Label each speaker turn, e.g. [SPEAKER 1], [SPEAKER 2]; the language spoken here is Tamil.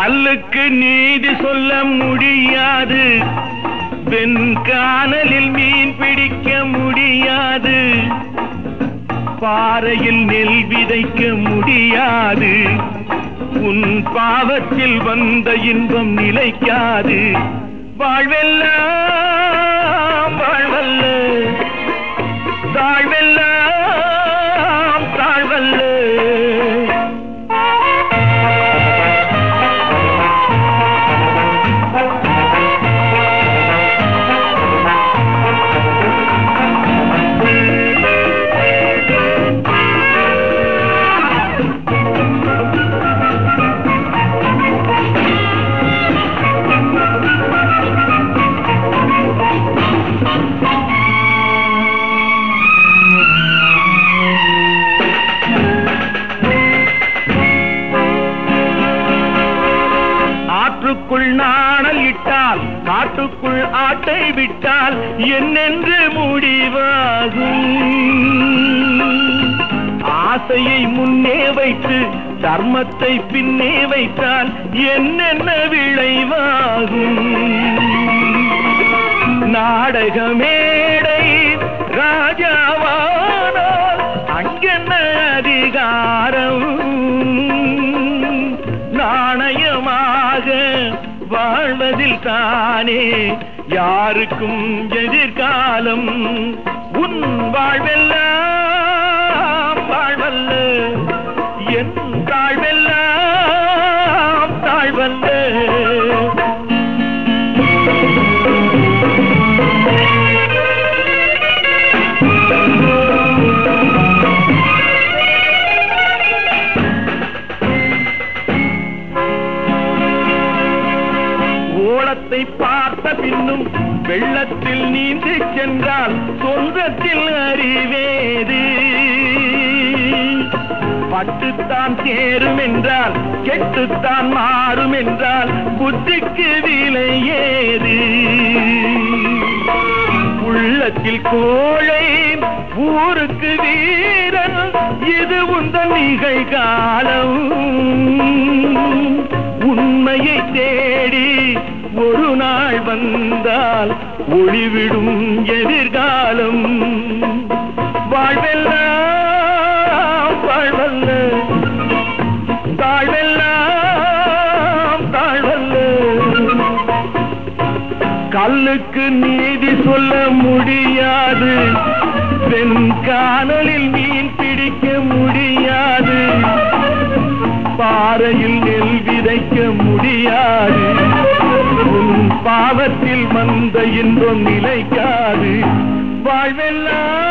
[SPEAKER 1] கல்லுக்கு நீதி சொல்ல முடியாது வெண்கானலில் மீன் பிடிக்க முடியாது பாறையில் நெல் விதைக்க முடியாது உன் பாவத்தில் வந்த இன்பம் நிலைக்காது வாழ்வெல்லாம் வாழ்வல்ல தாழ்வெல்லாம் தாழ்வல்ல ஆற்றுக்குள் நாணல் இட்டால் காட்டுக்குள் ஆட்டை விட்டால் என்னென்று முடிவாகும் ஆசையை முன்னே வைத்து தர்மத்தை பின்னே வைத்தால் என்னென்ன விளைவாகும் நாடக மேடை ராஜாவானால் அங்கென்ன அதிகாரம் நாணயமாக வாழ்வதில் தானே யாருக்கும் எதிர்காலம் உன் வாழ்வெல்லாம் வாழ்வல்ல என் தாழ்வெல்லாம் தாழ்வல்ல ஓளத்தை பார்த்த பின்னும் வெள்ளத்தில் நீந்தி சென்றால் சொந்தத்தில் அறிவேது பட்டுத்தான் சேரும் என்றால் கெட்டுத்தான் மாறும் என்றால் புத்திக்கு விலை ஏது உள்ளத்தில் கோழை ஊருக்கு வீரன் இது உந்தன் நிகழ்காலம் உண்மையை தேடி ஒரு நாள் வந்தால் ஒளிவிடும் எதிர்காலம் வாழ்வெல்லாம் வாழ்வல்ல தாழ்வெல்லாம் தாழ்வல்ல கல்லுக்கு நீதி சொல்ல முடியாது வெண்கானலில் மீன் பிடிக்க முடியாது பாறையில் நெல் விதைக்க முடியாது உன் பாவத்தில் வந்த இன்பம் நிலைக்காது வாழ்வெல்லாம்